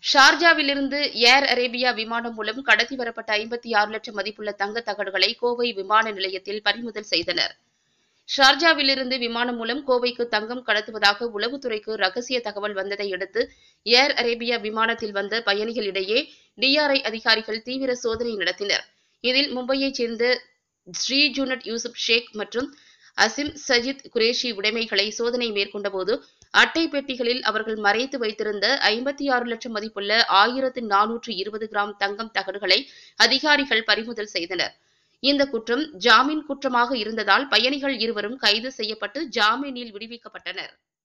ஷார்ஜாவிலிருந்து Air Arabia விமானம் மூலம் கடத்தி வரப்பட்ட ஐம்பத்தி ஆறு லட்சம் மதிப்புள்ள தங்க தகடுகளை கோவை விமான நிலையத்தில் பறிமுதல் செய்தனர் ஷார்ஜாவிலிருந்து விமானம் மூலம் கோவைக்கு தங்கம் கடத்துவதாக உளவுத்துறைக்கு ரகசிய தகவல் வந்ததை அடுத்து ஏர் அரேபியா விமானத்தில் வந்த பயணிகளிடையே டிஆர்ஐ அதிகாரிகள் தீவிர சோதனை நடத்தினர் இதில் மும்பையைச் சேர்ந்த ஸ்ரீஜுனட் யூசுப் ஷேக் மற்றும் அசிம் சஜித் குரேஷி உடைமைகளை சோதனை மேற்கொண்டபோது அட்டை பெட்டிகளில் அவர்கள் மறைத்து வைத்திருந்த ஐம்பத்தி ஆறு லட்சம் மதிப்புள்ள ஆயிரத்து நானூற்று இருபது கிராம் தங்கம் தகடுகளை அதிகாரிகள் பறிமுதல் செய்தனர் இந்த குற்றம் ஜாமீன் குற்றமாக இருந்ததால் பயணிகள் இருவரும் கைது செய்யப்பட்டு ஜாமீனில் விடுவிக்கப்பட்டனர்